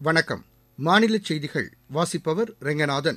வணக்கம் மாநில செய்திகள் வாசிப்பவர் ரெங்கநாதன்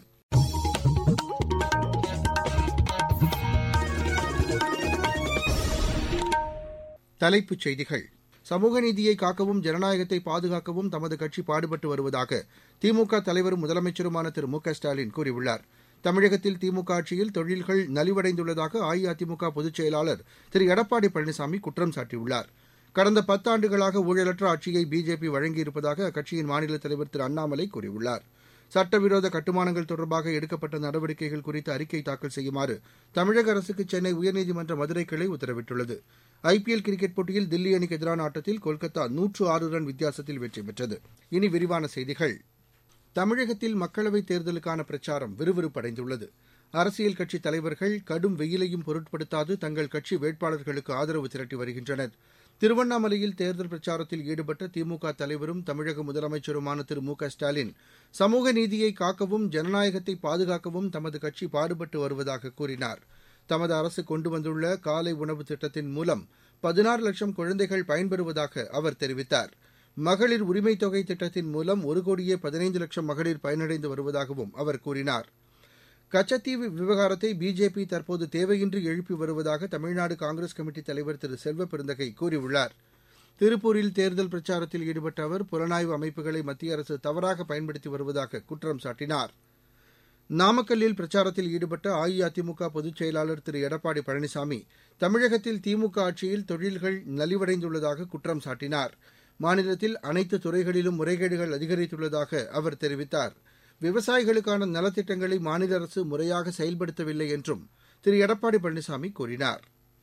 தலைப்புச் செய்திகள் சமூக நீதியை காக்கவும் ஜனநாயகத்தை பாதுகாக்கவும் தமது கட்சி பாடுபட்டு வருவதாக திமுக தலைவரும் முதலமைச்சருமான திரு மு க ஸ்டாலின் கூறியுள்ளார் தமிழகத்தில் திமுக ஆட்சியில் தொழில்கள் நலிவடைந்துள்ளதாக அஇஅதிமுக பொதுச் செயலாளர் திரு எடப்பாடி பழனிசாமி குற்றம் சாட்டியுள்ளார் கடந்த பத்தாண்டுகளாக ஊழலற்ற ஆட்சியை பிஜேபி வழங்கியிருப்பதாக அக்கட்சியின் மாநில தலைவர் திரு அண்ணாமலை கூறியுள்ளார் சட்டவிரோத கட்டுமானங்கள் தொடர்பாக எடுக்கப்பட்ட நடவடிக்கைகள் குறித்து அறிக்கை தாக்கல் செய்யுமாறு தமிழக அரசுக்கு சென்னை உயர்நீதிமன்ற மதுரை கிளை உத்தரவிட்டுள்ளது ஐபிஎல் கிரிக்கெட் போட்டியில் தில்லி அணிக்கு எதிரான ஆட்டத்தில் கொல்கத்தா நூற்று ஆறு ரன் வித்தியாசத்தில் வெற்றி பெற்றது இனி விரிவான செய்திகள் தமிழகத்தில் மக்களவைத் தேர்தலுக்கான பிரச்சாரம் விறுவிறுப்படைந்துள்ளது அரசியல் கட்சித் தலைவர்கள் கடும் வெயிலையும் பொருட்படுத்தாது தங்கள் கட்சி வேட்பாளர்களுக்கு ஆதரவு திரட்டி வருகின்றனர் திருவண்ணாமலையில் தேர்தல் பிரச்சாரத்தில் ஈடுபட்ட திமுக தலைவரும் தமிழக முதலமைச்சருமான திரு மு க ஸ்டாலின் சமூக நீதியை காக்கவும் ஜனநாயகத்தை பாதுகாக்கவும் தமது கட்சி பாடுபட்டு வருவதாக கூறினார் தமது அரசு கொண்டு வந்துள்ள காலை உணவு திட்டத்தின் மூலம் பதினாறு லட்சம் குழந்தைகள் பயன்பெறுவதாக அவர் தெரிவித்தார் மகளிர் உரிமைத் தொகை திட்டத்தின் மூலம் ஒரு கோடியே பதினைந்து லட்சம் மகளிர் பயனடைந்து வருவதாகவும் அவர் கூறினார் கச்சத்தீவு விவகாரத்தை பிஜேபி தற்போது தேவையின்றி எழுப்பி வருவதாக தமிழ்நாடு காங்கிரஸ் கமிட்டி தலைவர் திரு செல்வ பெருந்தகை கூறியுள்ளார் திருப்பூரில் தேர்தல் பிரச்சாரத்தில் ஈடுபட்ட அவர் புலனாய்வு அமைப்புகளை மத்திய அரசு தவறாக பயன்படுத்தி வருவதாக குற்றம் சாட்டினார் நாமக்கல்லில் பிரச்சாரத்தில் ஈடுபட்ட அஇஅதிமுக பொதுச் செயலாளர் திரு எடப்பாடி பழனிசாமி தமிழகத்தில் திமுக ஆட்சியில் தொழில்கள் நலிவடைந்துள்ளதாக குற்றம் சாட்டினார் மாநிலத்தில் அனைத்து துறைகளிலும் முறைகேடுகள் அதிகரித்துள்ளதாக அவர் தெரிவித்தார் விவசாயிகளுக்கான நலத்திட்டங்களை மாநில அரசு முறையாக செயல்படுத்தவில்லை என்றும் திரு எடப்பாடி பழனிசாமி கூறினார்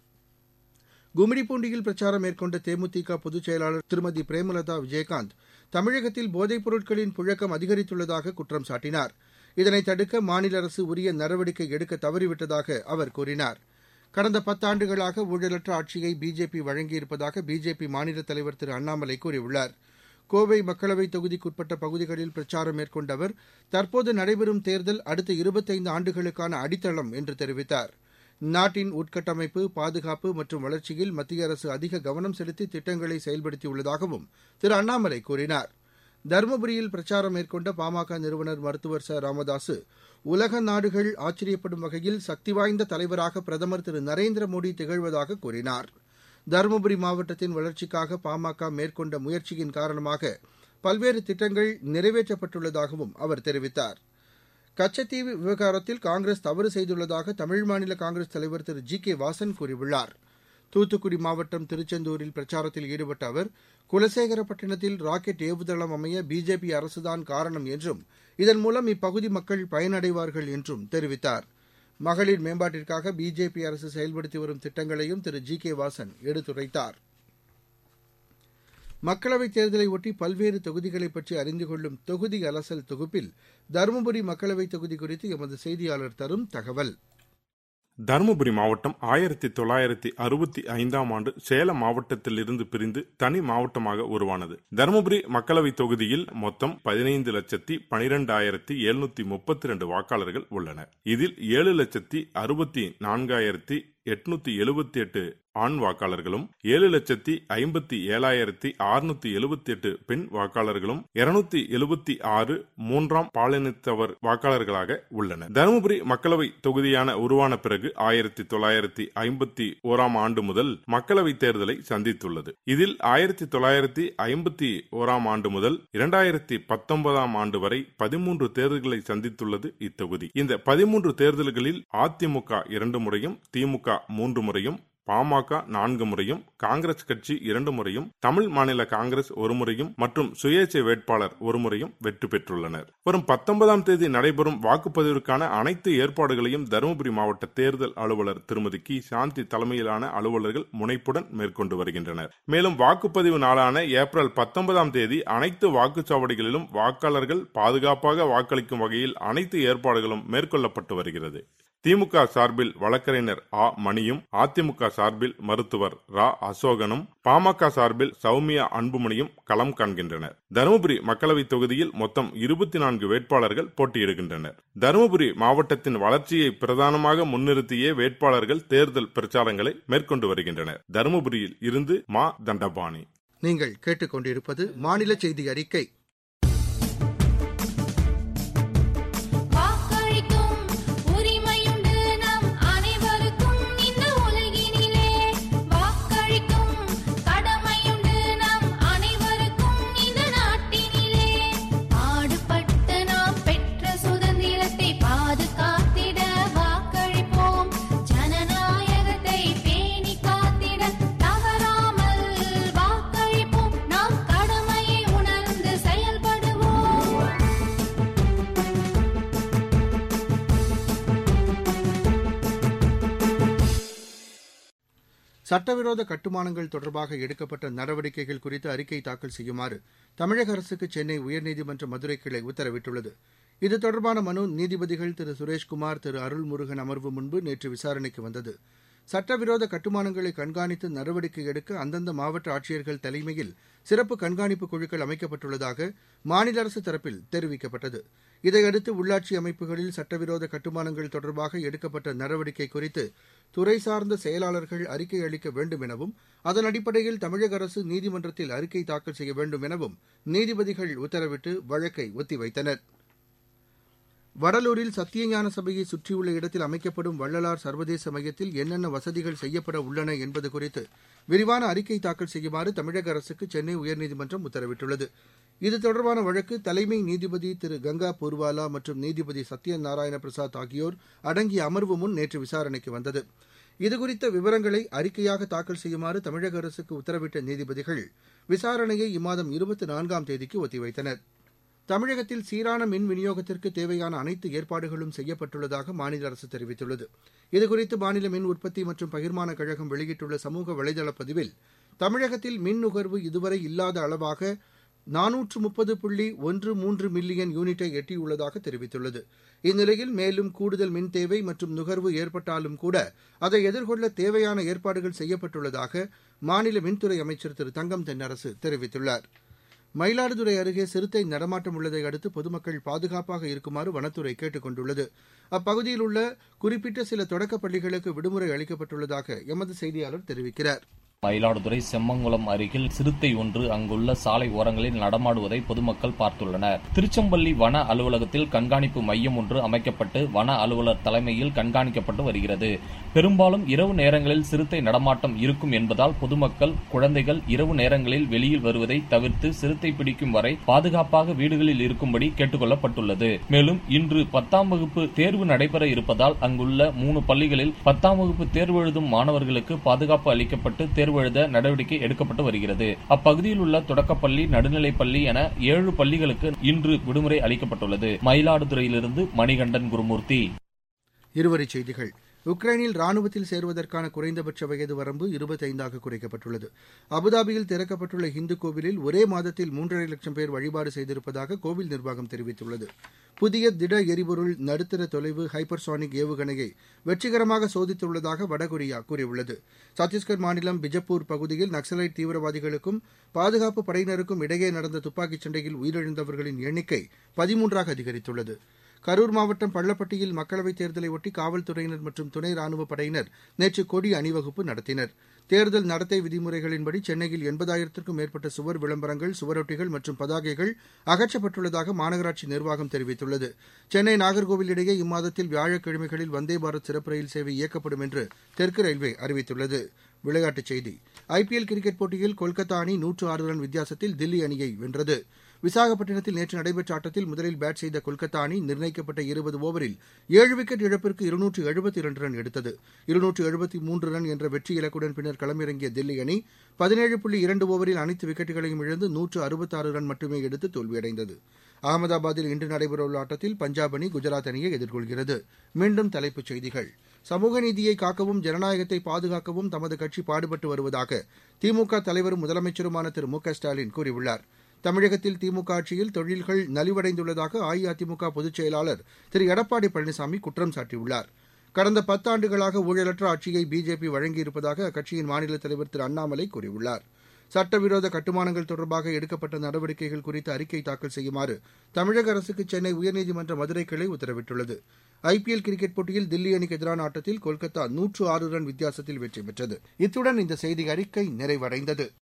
கும்மிடிப்பூண்டியில் பிரச்சாரம் மேற்கொண்ட தேமுதிக பொதுச் செயலாளர் திருமதி பிரேமலதா விஜயகாந்த் தமிழகத்தில் போதைப் பொருட்களின் புழக்கம் அதிகரித்துள்ளதாக குற்றம் சாட்டினார் இதனை தடுக்க மாநில அரசு உரிய நடவடிக்கை எடுக்க தவறிவிட்டதாக அவர் கூறினார் கடந்த பத்தாண்டுகளாக ஊழலற்ற ஆட்சியை பிஜேபி வழங்கியிருப்பதாக பிஜேபி மாநில தலைவர் திரு அண்ணாமலை கூறியுள்ளார் கோவை மக்களவைத் தொகுதிக்குட்பட்ட பகுதிகளில் பிரச்சாரம் மேற்கொண்ட அவர் தற்போது நடைபெறும் தேர்தல் அடுத்த இருபத்தைந்து ஆண்டுகளுக்கான அடித்தளம் என்று தெரிவித்தார் நாட்டின் உட்கட்டமைப்பு பாதுகாப்பு மற்றும் வளர்ச்சியில் மத்திய அரசு அதிக கவனம் செலுத்தி திட்டங்களை செயல்படுத்தியுள்ளதாகவும் திரு அண்ணாமலை கூறினார் தருமபுரியில் பிரச்சாரம் மேற்கொண்ட பாமக நிறுவனர் மருத்துவர் ச ராமதாசு உலக நாடுகள் ஆச்சரியப்படும் வகையில் சக்தி வாய்ந்த தலைவராக பிரதமர் திரு நரேந்திர மோடி திகழ்வதாக கூறினார் தருமபுரி மாவட்டத்தின் வளர்ச்சிக்காக பாமக மேற்கொண்ட முயற்சியின் காரணமாக பல்வேறு திட்டங்கள் நிறைவேற்றப்பட்டுள்ளதாகவும் அவர் தெரிவித்தார் கச்சத்தீவு விவகாரத்தில் காங்கிரஸ் தவறு செய்துள்ளதாக தமிழ் மாநில காங்கிரஸ் தலைவர் திரு ஜி கே வாசன் கூறியுள்ளார் தூத்துக்குடி மாவட்டம் திருச்செந்தூரில் பிரச்சாரத்தில் ஈடுபட்ட அவர் குலசேகரப்பட்டினத்தில் ராக்கெட் ஏவுதளம் அமைய பிஜேபி அரசுதான் காரணம் என்றும் இதன் மூலம் இப்பகுதி மக்கள் பயனடைவார்கள் என்றும் தெரிவித்தார் மகளிர் மேம்பாட்டிற்காக பிஜேபி அரசு செயல்படுத்தி வரும் திட்டங்களையும் திரு ஜி கே வாசன் எடுத்துரைத்தார் மக்களவைத் தேர்தலை ஒட்டி பல்வேறு தொகுதிகளை பற்றி அறிந்து கொள்ளும் தொகுதி அலசல் தொகுப்பில் தருமபுரி மக்களவைத் தொகுதி குறித்து எமது செய்தியாளர் தரும் தகவல் தருமபுரி மாவட்டம் ஆயிரத்தி தொள்ளாயிரத்தி அறுபத்தி ஐந்தாம் ஆண்டு சேலம் மாவட்டத்திலிருந்து பிரிந்து தனி மாவட்டமாக உருவானது தருமபுரி மக்களவை தொகுதியில் மொத்தம் பதினைந்து லட்சத்தி பனிரெண்டாயிரத்தி எழுநூத்தி முப்பத்தி ரெண்டு வாக்காளர்கள் உள்ளனர் இதில் ஏழு லட்சத்தி அறுபத்தி நான்காயிரத்தி எட்நூத்தி எழுபத்தி எட்டு ஆண் வாக்காளர்களும் ஏழு லட்சத்தி ஐம்பத்தி ஏழாயிரத்தி அறுநூத்தி எழுபத்தி எட்டு பெண் வாக்காளர்களும் இருநூத்தி எழுபத்தி ஆறு மூன்றாம் பாலினத்தவர் வாக்காளர்களாக உள்ளனர் தருமபுரி மக்களவை தொகுதியான உருவான பிறகு ஆயிரத்தி தொள்ளாயிரத்தி ஐம்பத்தி ஓராம் ஆண்டு முதல் மக்களவை தேர்தலை சந்தித்துள்ளது இதில் ஆயிரத்தி தொள்ளாயிரத்தி ஐம்பத்தி ஓராம் ஆண்டு முதல் இரண்டாயிரத்தி பத்தொன்பதாம் ஆண்டு வரை பதிமூன்று தேர்தல்களை சந்தித்துள்ளது இத்தொகுதி இந்த பதிமூன்று தேர்தல்களில் அதிமுக இரண்டு முறையும் திமுக மூன்று முறையும் பாமக நான்கு முறையும் காங்கிரஸ் கட்சி இரண்டு முறையும் தமிழ் மாநில காங்கிரஸ் ஒரு முறையும் மற்றும் சுயேட்சை வேட்பாளர் ஒரு முறையும் வெற்றி பெற்றுள்ளனர் வரும் பத்தொன்பதாம் தேதி நடைபெறும் வாக்குப்பதிவிற்கான அனைத்து ஏற்பாடுகளையும் தருமபுரி மாவட்ட தேர்தல் அலுவலர் திருமதி கி சாந்தி தலைமையிலான அலுவலர்கள் முனைப்புடன் மேற்கொண்டு வருகின்றனர் மேலும் வாக்குப்பதிவு நாளான ஏப்ரல் பத்தொன்பதாம் தேதி அனைத்து வாக்குச்சாவடிகளிலும் வாக்காளர்கள் பாதுகாப்பாக வாக்களிக்கும் வகையில் அனைத்து ஏற்பாடுகளும் மேற்கொள்ளப்பட்டு வருகிறது திமுக சார்பில் வழக்கறிஞர் ஆ மணியும் அதிமுக சார்பில் மருத்துவர் ரா அசோகனும் பாமக சார்பில் சௌமியா அன்புமணியும் களம் காண்கின்றனர் தருமபுரி மக்களவை தொகுதியில் மொத்தம் இருபத்தி நான்கு வேட்பாளர்கள் போட்டியிடுகின்றனர் தருமபுரி மாவட்டத்தின் வளர்ச்சியை பிரதானமாக முன்னிறுத்தியே வேட்பாளர்கள் தேர்தல் பிரச்சாரங்களை மேற்கொண்டு வருகின்றனர் தருமபுரியில் இருந்து மா தண்டபாணி நீங்கள் கேட்டுக்கொண்டிருப்பது மாநில செய்தி அறிக்கை சட்டவிரோத கட்டுமானங்கள் தொடர்பாக எடுக்கப்பட்ட நடவடிக்கைகள் குறித்து அறிக்கை தாக்கல் செய்யுமாறு தமிழக அரசுக்கு சென்னை உயர்நீதிமன்ற மதுரை கிளை உத்தரவிட்டுள்ளது இது தொடர்பான மனு நீதிபதிகள் திரு சுரேஷ்குமார் திரு அருள்முருகன் அமர்வு முன்பு நேற்று விசாரணைக்கு வந்தது சட்டவிரோத கட்டுமானங்களை கண்காணித்து நடவடிக்கை எடுக்க அந்தந்த மாவட்ட ஆட்சியர்கள் தலைமையில் சிறப்பு கண்காணிப்பு குழுக்கள் அமைக்கப்பட்டுள்ளதாக மாநில அரசு தரப்பில் தெரிவிக்கப்பட்டது இதையடுத்து உள்ளாட்சி அமைப்புகளில் சட்டவிரோத கட்டுமானங்கள் தொடர்பாக எடுக்கப்பட்ட நடவடிக்கை குறித்து துறை சார்ந்த செயலாளர்கள் அறிக்கை அளிக்க வேண்டும் எனவும் அதன் அடிப்படையில் தமிழக அரசு நீதிமன்றத்தில் அறிக்கை தாக்கல் செய்ய வேண்டும் எனவும் நீதிபதிகள் உத்தரவிட்டு வழக்கை ஒத்திவைத்தனர் வடலூரில் சத்தியஞான சபையை சுற்றியுள்ள இடத்தில் அமைக்கப்படும் வள்ளலார் சர்வதேச மையத்தில் என்னென்ன வசதிகள் செய்யப்பட உள்ளன என்பது குறித்து விரிவான அறிக்கை தாக்கல் செய்யுமாறு தமிழக அரசுக்கு சென்னை உயர்நீதிமன்றம் உத்தரவிட்டுள்ளது இது தொடர்பான வழக்கு தலைமை நீதிபதி திரு கங்கா பூர்வாலா மற்றும் நீதிபதி சத்யநாராயண பிரசாத் ஆகியோர் அடங்கிய அமர்வு முன் நேற்று விசாரணைக்கு வந்தது இதுகுறித்த விவரங்களை அறிக்கையாக தாக்கல் செய்யுமாறு தமிழக அரசுக்கு உத்தரவிட்ட நீதிபதிகள் விசாரணையை இம்மாதம் இருபத்தி நான்காம் தேதிக்கு ஒத்திவைத்தனா் தமிழகத்தில் சீரான மின் விநியோகத்திற்கு தேவையான அனைத்து ஏற்பாடுகளும் செய்யப்பட்டுள்ளதாக மாநில அரசு தெரிவித்துள்ளது இதுகுறித்து மாநில மின் உற்பத்தி மற்றும் பகிர்மான கழகம் வெளியிட்டுள்ள சமூக வலைதள பதிவில் தமிழகத்தில் மின் நுகர்வு இதுவரை இல்லாத அளவாக நானூற்று முப்பது புள்ளி ஒன்று மூன்று மில்லியன் யூனிட்டை எட்டியுள்ளதாக தெரிவித்துள்ளது இந்நிலையில் மேலும் கூடுதல் மின் தேவை மற்றும் நுகர்வு ஏற்பட்டாலும் கூட அதை எதிர்கொள்ள தேவையான ஏற்பாடுகள் செய்யப்பட்டுள்ளதாக மாநில மின்துறை அமைச்சர் திரு தங்கம் தென்னரசு தெரிவித்துள்ளார் மயிலாடுதுறை அருகே சிறுத்தை நடமாட்டம் உள்ளதை அடுத்து பொதுமக்கள் பாதுகாப்பாக இருக்குமாறு வனத்துறை கேட்டுக் கொண்டுள்ளது அப்பகுதியில் உள்ள குறிப்பிட்ட சில தொடக்கப் பள்ளிகளுக்கு விடுமுறை அளிக்கப்பட்டுள்ளதாக எமது செய்தியாளர் தெரிவிக்கிறார் மயிலாடுதுறை செம்மங்குளம் அருகில் சிறுத்தை ஒன்று அங்குள்ள சாலை ஓரங்களில் நடமாடுவதை பொதுமக்கள் பார்த்துள்ளனர் திருச்செம்பள்ளி வன அலுவலகத்தில் கண்காணிப்பு மையம் ஒன்று அமைக்கப்பட்டு வன அலுவலர் தலைமையில் கண்காணிக்கப்பட்டு வருகிறது பெரும்பாலும் இரவு நேரங்களில் சிறுத்தை நடமாட்டம் இருக்கும் என்பதால் பொதுமக்கள் குழந்தைகள் இரவு நேரங்களில் வெளியில் வருவதை தவிர்த்து சிறுத்தை பிடிக்கும் வரை பாதுகாப்பாக வீடுகளில் இருக்கும்படி கேட்டுக் கொள்ளப்பட்டுள்ளது மேலும் இன்று பத்தாம் வகுப்பு தேர்வு நடைபெற இருப்பதால் அங்குள்ள மூணு பள்ளிகளில் பத்தாம் வகுப்பு தேர்வு எழுதும் மாணவர்களுக்கு பாதுகாப்பு அளிக்கப்பட்டு தேர்வு எழுத நடவடிக்கை எடுக்கப்பட்டு வருகிறது அப்பகுதியில் உள்ள தொடக்கப்பள்ளி நடுநிலைப்பள்ளி என ஏழு பள்ளிகளுக்கு இன்று விடுமுறை அளிக்கப்பட்டுள்ளது மயிலாடுதுறையிலிருந்து மணிகண்டன் குருமூர்த்தி இருவரிச் செய்திகள் உக்ரைனில் ராணுவத்தில் சேருவதற்கான குறைந்தபட்ச வயது வரம்பு இருபத்தைந்தாக குறைக்கப்பட்டுள்ளது அபுதாபியில் திறக்கப்பட்டுள்ள இந்து கோவிலில் ஒரே மாதத்தில் மூன்றரை லட்சம் பேர் வழிபாடு செய்திருப்பதாக கோவில் நிர்வாகம் தெரிவித்துள்ளது புதிய திட எரிபொருள் நடுத்தர தொலைவு ஹைப்பர்சானிக் ஏவுகணையை வெற்றிகரமாக சோதித்துள்ளதாக வடகொரியா கூறியுள்ளது சத்தீஸ்கர் மாநிலம் பிஜப்பூர் பகுதியில் நக்சலைட் தீவிரவாதிகளுக்கும் பாதுகாப்பு படையினருக்கும் இடையே நடந்த துப்பாக்கிச் சண்டையில் உயிரிழந்தவர்களின் எண்ணிக்கை பதிமூன்றாக அதிகரித்துள்ளது கரூர் மாவட்டம் பள்ளப்பட்டியில் மக்களவைத் தேர்தலை ஒட்டி காவல்துறையினர் மற்றும் துணை ராணுவப் படையினர் நேற்று கொடி அணிவகுப்பு நடத்தினர் தேர்தல் நடத்தை விதிமுறைகளின்படி சென்னையில் எண்பதாயிரத்திற்கும் மேற்பட்ட சுவர் விளம்பரங்கள் சுவரொட்டிகள் மற்றும் பதாகைகள் அகற்றப்பட்டுள்ளதாக மாநகராட்சி நிர்வாகம் தெரிவித்துள்ளது சென்னை நாகர்கோவில் இடையே இம்மாதத்தில் வியாழக்கிழமைகளில் வந்தே பாரத் சிறப்பு ரயில் சேவை இயக்கப்படும் என்று தெற்கு ரயில்வே அறிவித்துள்ளது விளையாட்டுச் செய்தி ஐபிஎல் கிரிக்கெட் போட்டியில் கொல்கத்தா அணி நூற்று ஆறு ரன் வித்தியாசத்தில் தில்லி அணியை வென்றது விசாகப்பட்டினத்தில் நேற்று நடைபெற்ற ஆட்டத்தில் முதலில் பேட் செய்த கொல்கத்தா அணி நிர்ணயிக்கப்பட்ட இருபது ஓவரில் ஏழு விக்கெட் இழப்பிற்கு இருநூற்று எழுபத்தி இரண்டு ரன் எடுத்தது இருநூற்று எழுபத்தி மூன்று ரன் என்ற வெற்றி இலக்குடன் பின்னர் களமிறங்கிய தில்லி அணி பதினேழு புள்ளி இரண்டு ஓவரில் அனைத்து விக்கெட்டுகளையும் இழந்து நூற்று அறுபத்தாறு ரன் மட்டுமே எடுத்து தோல்வியடைந்தது அகமதாபாத்தில் இன்று நடைபெறவுள்ள ஆட்டத்தில் பஞ்சாப் அணி குஜராத் அணியை எதிர்கொள்கிறது மீண்டும் தலைப்புச் செய்திகள் சமூக நீதியை காக்கவும் ஜனநாயகத்தை பாதுகாக்கவும் தமது கட்சி பாடுபட்டு வருவதாக திமுக தலைவரும் முதலமைச்சருமான திரு மு க ஸ்டாலின் கூறியுள்ளார் தமிழகத்தில் திமுக ஆட்சியில் தொழில்கள் நலிவடைந்துள்ளதாக அஇஅதிமுக பொதுச் செயலாளர் திரு எடப்பாடி பழனிசாமி குற்றம் சாட்டியுள்ளார் கடந்த பத்தாண்டுகளாக ஊழலற்ற ஆட்சியை பிஜேபி வழங்கியிருப்பதாக அக்கட்சியின் மாநில தலைவர் திரு அண்ணாமலை கூறியுள்ளார் சட்டவிரோத கட்டுமானங்கள் தொடர்பாக எடுக்கப்பட்ட நடவடிக்கைகள் குறித்து அறிக்கை தாக்கல் செய்யுமாறு தமிழக அரசுக்கு சென்னை உயர்நீதிமன்ற மதுரை கிளை உத்தரவிட்டுள்ளது ஐபிஎல் கிரிக்கெட் போட்டியில் தில்லி அணிக்கு எதிரான ஆட்டத்தில் கொல்கத்தா நூற்று ஆறு ரன் வித்தியாசத்தில் வெற்றி பெற்றது இத்துடன் இந்த செய்தி அறிக்கை நிறைவடைந்தது